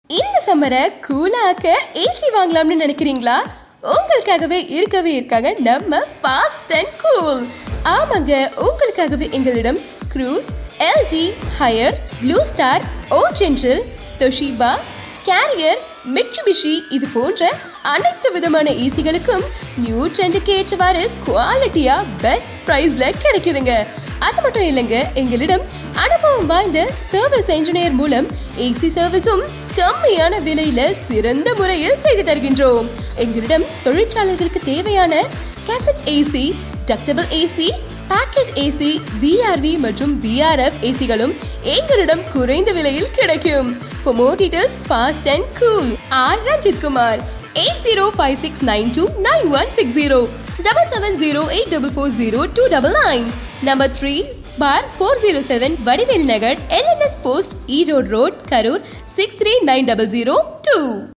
இந்த சம்மரை கூலாக்க ஏசி வாங்கலாம்னு நினைக்கிறீங்களா உங்களுக்காகவே இருக்கவே இருக்காங்க நம்ம ஃபாஸ்ட் அண்ட் கூல் ஆமாங்க உங்களுக்காகவே எங்களிடம் Cruise LG Haier Blue Star O General Toshiba Carrier Mitsubishi இது போன்ற அனைத்து விதமான ஈசிகளுக்கும் நியூ ட்ரெண்டுக்கு ஏற்றவாறு குவாலிட்டியா பெஸ்ட் பிரைஸ்ல கிடைக்குதுங்க அது மட்டும் இல்லைங்க எங்களிடம் அனுபவம் வாய்ந்த சர்வீஸ் என்ஜினியர் மூலம் ஏசி சர்வீஸும் கம்மியான விலையில சிறந்த முறையில் செய்து தருகின்றோம் எங்களிடம் தொழிற்சாலைகளுக்கு தேவையான cassette AC ductable AC package AC VRV மற்றும் விஆர்எஃப் ஏசிகளும் எங்களிடம் குறைந்த விலையில் கிடைக்கும் For more details, fast and cool. R. Ranjit Kumar, 8056929160, 7708440299, number 3, bar 407 Vadivel Nagar, LNS Post, E Road Road, Karur 63900 2.